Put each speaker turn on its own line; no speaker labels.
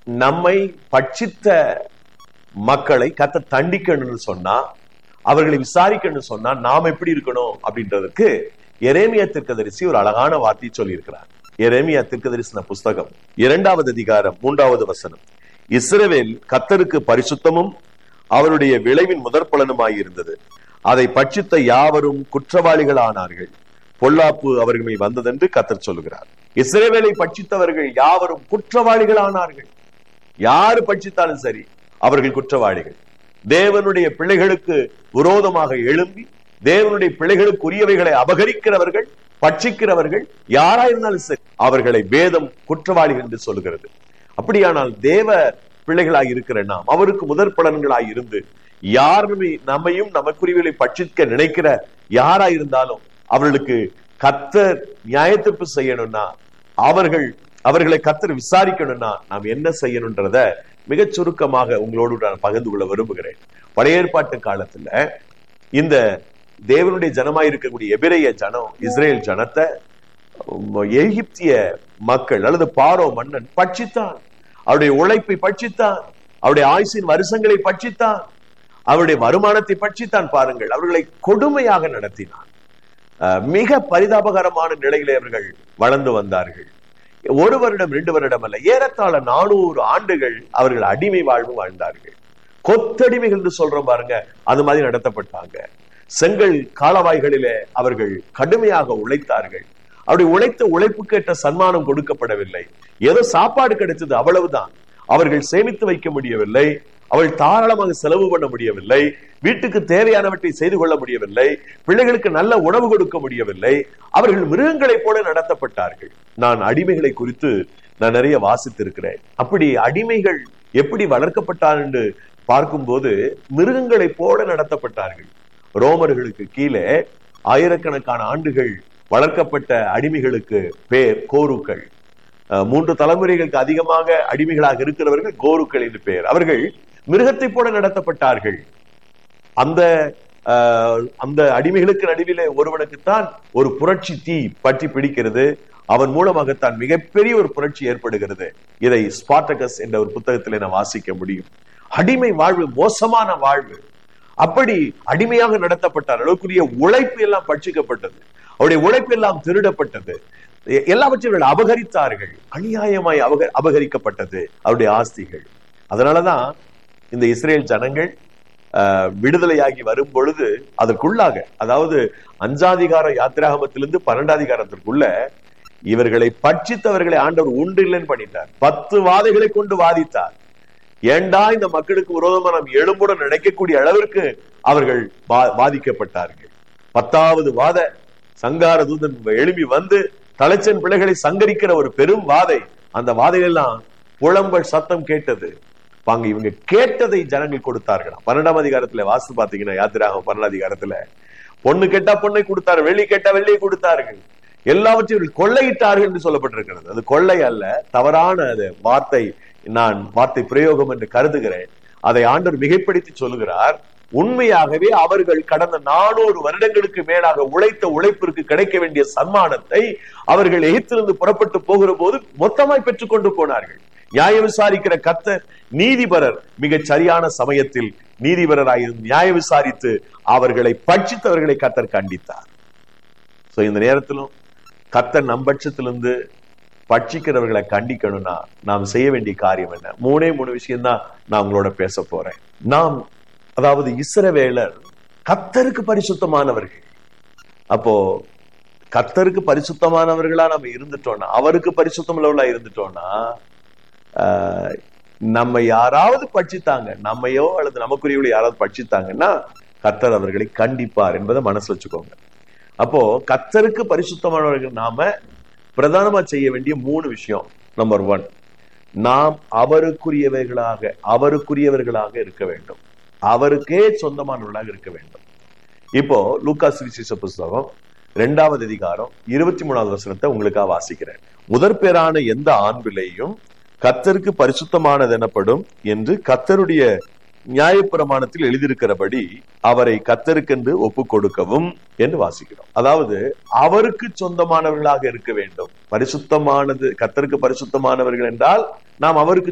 நம்மை பட்சித்த மக்களை கத்த தண்டிக்கணும்னு சொன்னா அவர்களை விசாரிக்கணும்னு சொன்னா நாம் எப்படி இருக்கணும் அப்படின்றதுக்கு எரேமியா தீர்க்கதரிசி ஒரு அழகான வார்த்தை சொல்லி இருக்கிறார் எரேமியா தீர்க்கதரிசன புஸ்தகம் இரண்டாவது அதிகாரம் மூன்றாவது வசனம் இஸ்ரவேல் கத்தருக்கு பரிசுத்தமும் அவருடைய விளைவின் முதற் பலனுமாய் இருந்தது அதை பட்சித்த யாவரும் குற்றவாளிகள் ஆனார்கள் பொல்லாப்பு அவர்கள் மேல் வந்ததென்று கத்தர் சொல்லுகிறார் இஸ்ரவேலை பட்சித்தவர்கள் யாவரும் குற்றவாளிகள் ஆனார்கள் யாரு பட்சித்தாலும் சரி அவர்கள் குற்றவாளிகள் தேவனுடைய பிள்ளைகளுக்கு விரோதமாக எழும்பி தேவனுடைய பிள்ளைகளுக்கு உரியவைகளை அபகரிக்கிறவர்கள் பட்சிக்கிறவர்கள் யாரா இருந்தாலும் சரி அவர்களை வேதம் குற்றவாளிகள் என்று சொல்லுகிறது அப்படியானால் தேவ பிள்ளைகளாய் இருக்கிற நாம் அவருக்கு முதற் பலன்களாய் இருந்து யாருமே நம்மையும் நமக்குரியவர்களை பட்சிக்க நினைக்கிற யாரா இருந்தாலும் அவர்களுக்கு கத்தர் நியாயத்தீர்ப்பு செய்யணும்னா அவர்கள் அவர்களை கத்தர் விசாரிக்கணும்னா நாம் என்ன செய்யணும்ன்றத மிகச் சுருக்கமாக உங்களோடு நான் பகிர்ந்து கொள்ள விரும்புகிறேன் பழைய ஏற்பாட்டு காலத்துல இந்த தேவனுடைய ஜனமாய் இருக்கக்கூடிய எபிரேய ஜனம் இஸ்ரேல் ஜனத்தை எகிப்திய மக்கள் அல்லது பாரோ மன்னன் பட்சித்தான் அவருடைய உழைப்பை பட்சித்தான் அவருடைய ஆயுசின் வருஷங்களை பட்சித்தான் அவருடைய வருமானத்தை பட்சித்தான் பாருங்கள் அவர்களை கொடுமையாக நடத்தினான் மிக பரிதாபகரமான நிலையிலே அவர்கள் வளர்ந்து வந்தார்கள் ஒரு வருடம் ரெண்டு வருடம் அல்ல ஏறத்தாழ நானூறு ஆண்டுகள் அவர்கள் அடிமை வாழ்வு வாழ்ந்தார்கள் கொத்தடிமைகள் என்று சொல்றோம் பாருங்க அது மாதிரி நடத்தப்பட்டாங்க செங்கல் காலவாய்களிலே அவர்கள் கடுமையாக உழைத்தார்கள் அப்படி உழைத்த உழைப்புக்கேற்ற சன்மானம் கொடுக்கப்படவில்லை ஏதோ சாப்பாடு கிடைச்சது அவ்வளவுதான் அவர்கள் சேமித்து வைக்க முடியவில்லை அவள் தாராளமாக செலவு பண்ண முடியவில்லை வீட்டுக்கு தேவையானவற்றை செய்து கொள்ள முடியவில்லை பிள்ளைகளுக்கு நல்ல உணவு கொடுக்க முடியவில்லை அவர்கள் மிருகங்களைப் போல நடத்தப்பட்டார்கள் நான் அடிமைகளை குறித்து நான் நிறைய வாசித்திருக்கிறேன் அப்படி அடிமைகள் எப்படி வளர்க்கப்பட்டார் என்று பார்க்கும்போது மிருகங்களைப் போல நடத்தப்பட்டார்கள் ரோமர்களுக்கு கீழே ஆயிரக்கணக்கான ஆண்டுகள் வளர்க்கப்பட்ட அடிமைகளுக்கு பேர் கோருக்கள் மூன்று தலைமுறைகளுக்கு அதிகமாக அடிமைகளாக இருக்கிறவர்கள் கோருக்கள் என்று பெயர் அவர்கள் மிருகத்தை போல நடத்தப்பட்டார்கள் அந்த அந்த அடிமைகளுக்கு நடுவிலே ஒருவனுக்குத்தான் ஒரு புரட்சி தீ பற்றி பிடிக்கிறது அவன் மூலமாகத்தான் மிகப்பெரிய ஒரு புரட்சி ஏற்படுகிறது இதை ஸ்பாட்டகஸ் என்ற ஒரு புத்தகத்திலே நான் வாசிக்க முடியும் அடிமை வாழ்வு மோசமான வாழ்வு அப்படி அடிமையாக நடத்தப்பட்டார் அளவுக்குரிய உழைப்பு எல்லாம் பட்சிக்கப்பட்டது அவருடைய உழைப்பு எல்லாம் திருடப்பட்டது எல்லாவற்றையும் அபகரித்தார்கள் அநியாயமாய் அபக அபகரிக்கப்பட்டது அவருடைய ஆஸ்திகள் அதனாலதான் இந்த இஸ்ரேல் ஜனங்கள் விடுதலையாகி வரும் பொழுது அதற்குள்ளாக அதாவது அஞ்சாதிகார யாத்திராகமத்திலிருந்து பன்னெண்டாதிகாரத்திற்குள்ள இவர்களை பட்சித்தவர்களை ஆண்டவர் உண்டு இல்லைன்னு பண்ணிட்டார் பத்து வாதைகளை கொண்டு வாதித்தார் ஏண்டா இந்த மக்களுக்கு விரோதமா நாம் எழும்புடன் நினைக்கக்கூடிய அளவிற்கு அவர்கள் பாதிக்கப்பட்டார்கள் பத்தாவது வாத சங்கார தூதன் எழுப்பி வந்து தலைச்சன் பிள்ளைகளை சங்கரிக்கிற ஒரு பெரும் வாதை அந்த வாதையெல்லாம் புலம்பல் சத்தம் கேட்டது வாங்க இவங்க கேட்டதை ஜனங்கள் கொடுத்தார்களாம் பன்னெண்டாம் அதிகாரத்துல வாசு பாத்தீங்கன்னா யாத்திராக பன்னெண்டாம் அதிகாரத்துல பொண்ணு கேட்டா பொண்ணை கொடுத்தாரு வெள்ளி கேட்டா வெள்ளியை கொடுத்தார்கள் எல்லாவற்றையும் கொள்ளையிட்டார்கள் என்று சொல்லப்பட்டிருக்கிறது அது கொள்ளை அல்ல தவறான அது வார்த்தை நான் வார்த்தை பிரயோகம் என்று கருதுகிறேன் அதை ஆண்டவர் மிகைப்படுத்தி சொல்லுகிறார் உண்மையாகவே அவர்கள் கடந்த நானூறு வருடங்களுக்கு மேலாக உழைத்த உழைப்பிற்கு கிடைக்க வேண்டிய சன்மானத்தை அவர்கள் எகிப்திலிருந்து புறப்பட்டு போகிற போது மொத்தமாய் பெற்றுக்கொண்டு போனார்கள் நியாய விசாரிக்கிற கத்தர் நீதிபரர் மிகச் சரியான சமயத்தில் நீதிபரராயிருந்து நியாய விசாரித்து அவர்களை பட்சித்தவர்களை கத்தர் கண்டித்தார் சோ இந்த நேரத்திலும் கத்தர் நம்பட்சத்திலிருந்து பட்சிக்கிறவர்களை கண்டிக்கணும்னா நாம் செய்ய வேண்டிய காரியம் என்ன மூணே மூணு விஷயம் தான் நான் உங்களோட பேச போறேன் நாம் அதாவது இஸ்ரவேலர் கத்தருக்கு பரிசுத்தமானவர்கள் அப்போ கத்தருக்கு பரிசுத்தமானவர்களா நம்ம இருந்துட்டோம்னா அவருக்கு பரிசுத்தம் உள்ளவர்களா இருந்துட்டோம்னா நம்ம யாராவது பட்சித்தாங்க நம்மையோ அல்லது நமக்குரியவளை யாராவது பட்சித்தாங்கன்னா கத்தர் அவர்களை கண்டிப்பார் என்பதை மனசு வச்சுக்கோங்க அப்போ கத்தருக்கு பரிசுத்தமானவர்கள் நாம பிரதானமா செய்ய வேண்டிய மூணு விஷயம் நம்பர் ஒன் நாம் அவருக்குரியவர்களாக அவருக்குரியவர்களாக இருக்க வேண்டும் அவருக்கே சொந்தமானவர்களாக இருக்க வேண்டும் இப்போ லூக்கா சுவிசேஷ புஸ்தகம் இரண்டாவது அதிகாரம் இருபத்தி மூணாவது வசனத்தை உங்களுக்காக வாசிக்கிறேன் முதற் பேரான எந்த ஆண் பிள்ளையும் கத்தருக்கு பரிசுத்தமானது எனப்படும் என்று கத்தருடைய நியாயப்பிரமாணத்தில் எழுதியிருக்கிறபடி அவரை கத்தருக்கென்று ஒப்பு கொடுக்கவும் என்று வாசிக்கிறோம் அதாவது அவருக்கு சொந்தமானவர்களாக இருக்க வேண்டும் பரிசுத்தமானது கத்தருக்கு பரிசுத்தமானவர்கள் என்றால் நாம் அவருக்கு